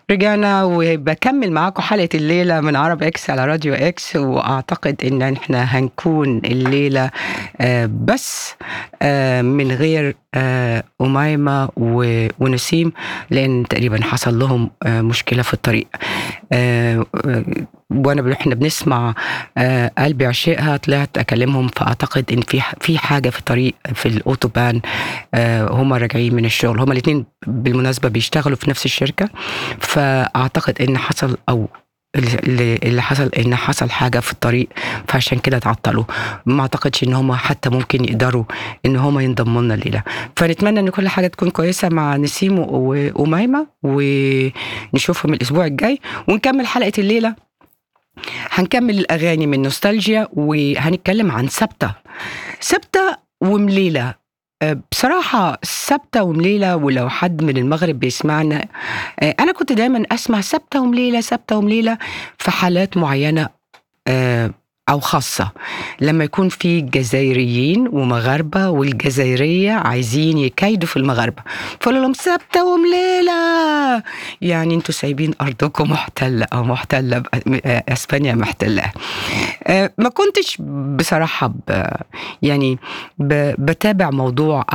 رجعنا وبكمل معاكم حلقة الليلة من عرب اكس على راديو اكس واعتقد ان احنا هنكون الليلة آه، بس آه، من غير آه، أميمة و- ونسيم لأن تقريبا حصل لهم آه، مشكلة في الطريق آه، آه، وانا ب- احنا بنسمع آه، قلبي عشقها طلعت اكلمهم فاعتقد ان في ح- في حاجه في الطريق في الاوتوبان آه، هما راجعين من الشغل هما الاثنين بالمناسبه بيشتغلوا في نفس الشركه فاعتقد ان حصل او اللي اللي حصل ان حصل حاجه في الطريق فعشان كده اتعطلوا ما اعتقدش ان هم حتى ممكن يقدروا ان هم ينضموا لنا الليله فنتمنى ان كل حاجه تكون كويسه مع نسيم و- وميمه ونشوفهم الاسبوع الجاي ونكمل حلقه الليله هنكمل الاغاني من نوستالجيا وهنتكلم عن سبته سبته ومليله أه، بصراحة سبتة ومليلة ولو حد من المغرب بيسمعنا أه، أنا كنت دايما أسمع سبتة ومليلة سبتة ومليلة في حالات معينة أه، أو خاصة لما يكون في جزائريين ومغاربة والجزائرية عايزين يكايدوا في المغاربة فقالوا لهم سبتة ومليلة يعني انتوا سايبين أرضكم محتلة أو محتلة ب- آه، أسبانيا محتلة آه، ما كنتش بصراحة ب يعني ب- بتابع موضوع